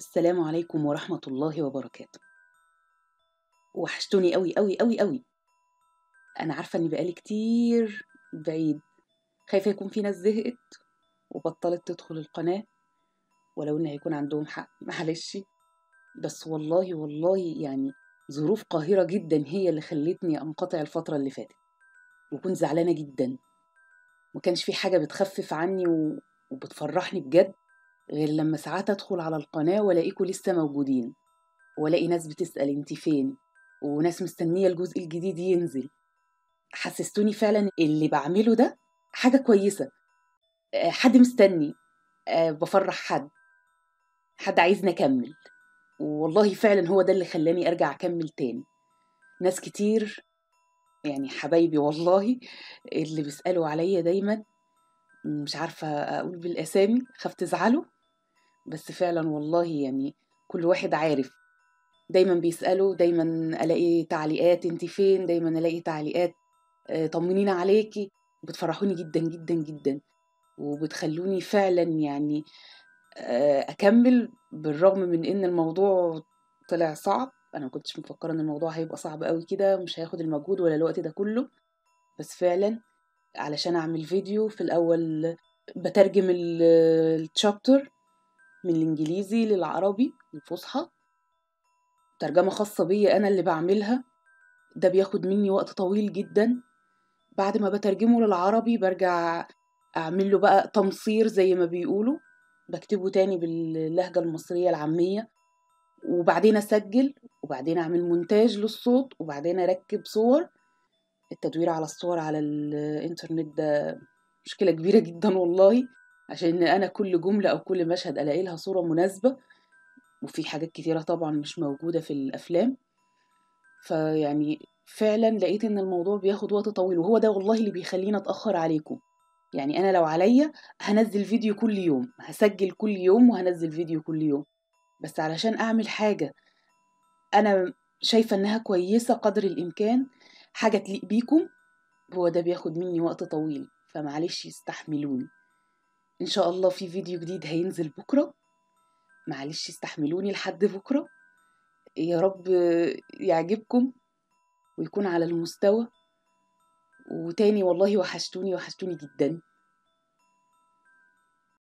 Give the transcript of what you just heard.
السلام عليكم ورحمة الله وبركاته وحشتوني قوي قوي قوي قوي أنا عارفة إني بقالي كتير بعيد خايفة يكون في ناس زهقت وبطلت تدخل القناة ولو إن هيكون عندهم حق معلش بس والله والله يعني ظروف قاهرة جدا هي اللي خلتني أنقطع الفترة اللي فاتت وكنت زعلانة جدا وكانش في حاجة بتخفف عني و... وبتفرحني بجد غير لما ساعات أدخل على القناة وألاقيكوا لسه موجودين وألاقي ناس بتسأل انت فين وناس مستنية الجزء الجديد ينزل حسستوني فعلا اللي بعمله ده حاجة كويسة آه، حد مستني آه، بفرح حد حد عايزني أكمل والله فعلا هو ده اللي خلاني أرجع أكمل تاني ناس كتير يعني حبايبي والله اللي بيسألوا عليا دايما مش عارفة أقول بالأسامي خاف تزعلوا بس فعلا والله يعني كل واحد عارف دايما بيسألوا دايما ألاقي تعليقات انت فين دايما ألاقي تعليقات آه، طمنينا عليكي بتفرحوني جدا جدا جدا وبتخلوني فعلا يعني آه، أكمل بالرغم من إن الموضوع طلع صعب أنا مكنتش مفكرة إن الموضوع هيبقى صعب قوي كده ومش هياخد المجهود ولا الوقت ده كله بس فعلا علشان أعمل فيديو في الأول بترجم التشابتر من الإنجليزي للعربي الفصحى ترجمة خاصة بيا أنا اللي بعملها ده بياخد مني وقت طويل جدا بعد ما بترجمه للعربي برجع أعمل له بقى تمصير زي ما بيقولوا بكتبه تاني باللهجة المصرية العامية وبعدين أسجل وبعدين أعمل مونتاج للصوت وبعدين أركب صور التدوير على الصور على الإنترنت ده مشكلة كبيرة جدا والله عشان أنا كل جملة أو كل مشهد ألاقي لها صورة مناسبة وفي حاجات كتيرة طبعا مش موجودة في الأفلام فيعني فعلا لقيت إن الموضوع بياخد وقت طويل وهو ده والله اللي بيخليني أتأخر عليكم يعني أنا لو عليا هنزل فيديو كل يوم هسجل كل يوم وهنزل فيديو كل يوم بس علشان أعمل حاجة أنا شايفة إنها كويسة قدر الإمكان حاجة تليق بيكم هو ده بياخد مني وقت طويل فمعلش استحملوني إن شاء الله في فيديو جديد هينزل بكرة معلش استحملوني لحد بكرة يا رب يعجبكم ويكون على المستوى وتاني والله وحشتوني وحشتوني جدا